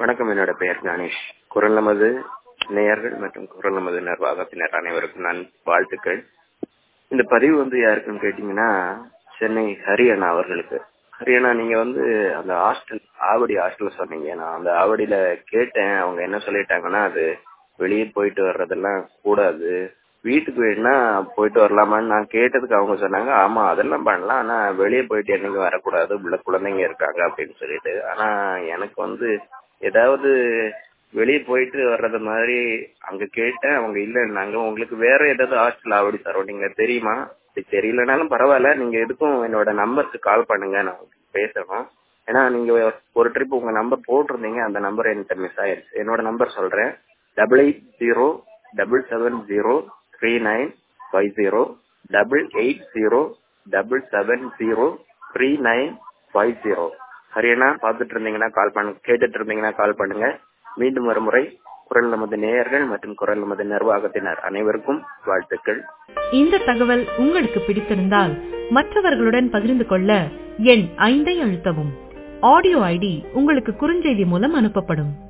வணக்கம் என்னோட பெயர் கணேஷ் குரல் நமது நேயர்கள் மற்றும் குரல் நமது நிர்வாகத்தினர் அனைவருக்கும் நான் வாழ்த்துக்கள் இந்த பதிவு வந்து யாருக்குன்னு கேட்டீங்கன்னா சென்னை ஹரியண்ணா அவர்களுக்கு ஹரியண்ணா நீங்க வந்து அந்த ஹாஸ்டல் ஆவடி ஹாஸ்டல் சொன்னீங்க நான் அந்த ஆவடியில கேட்டேன் அவங்க என்ன சொல்லிட்டாங்கன்னா அது வெளியே போயிட்டு வர்றதெல்லாம் கூடாது வீட்டுக்கு வேணா போயிட்டு வரலாமான்னு நான் கேட்டதுக்கு அவங்க சொன்னாங்க ஆமா அதெல்லாம் பண்ணலாம் ஆனா வெளியே போயிட்டு என்னைக்கு வரக்கூடாது உள்ள குழந்தைங்க இருக்காங்க அப்படின்னு சொல்லிட்டு ஆனா எனக்கு வந்து ஏதாவது வெளியே போயிட்டு வர்றது மாதிரி அங்க கேட்டேன் அவங்க இல்லைன்னாங்க உங்களுக்கு வேற ஏதாவது ஹாஸ்டல் ஆவடி சரௌண்டிங்ல தெரியுமா அப்படி தெரியலனாலும் பரவாயில்ல நீங்க எதுக்கும் என்னோட நம்பருக்கு கால் பண்ணுங்க நான் பேசணும் ஏன்னா நீங்க ஒரு ட்ரிப் உங்க நம்பர் போட்டிருந்தீங்க அந்த நம்பர் என்கிட்ட மிஸ் ஆயிருச்சு என்னோட நம்பர் சொல்றேன் double eight zero double seven zero three nine five zero double eight zero double seven zero three nine five zero ஹரியண்ணா பார்த்துட்டு இருந்தீங்கன்னா கால் பண்ணு கேட்டுட்டு இருந்தீங்கன்னா கால் பண்ணுங்க மீண்டும் ஒரு முறை குரல் நமது நேயர்கள் மற்றும் குரல் நமது நிர்வாகத்தினர் அனைவருக்கும் வாழ்த்துக்கள் இந்த தகவல் உங்களுக்கு பிடித்திருந்தால் மற்றவர்களுடன் பகிர்ந்து கொள்ள எண் ஐந்தை அழுத்தவும் ஆடியோ ஐடி உங்களுக்கு குறுஞ்செய்தி மூலம் அனுப்பப்படும்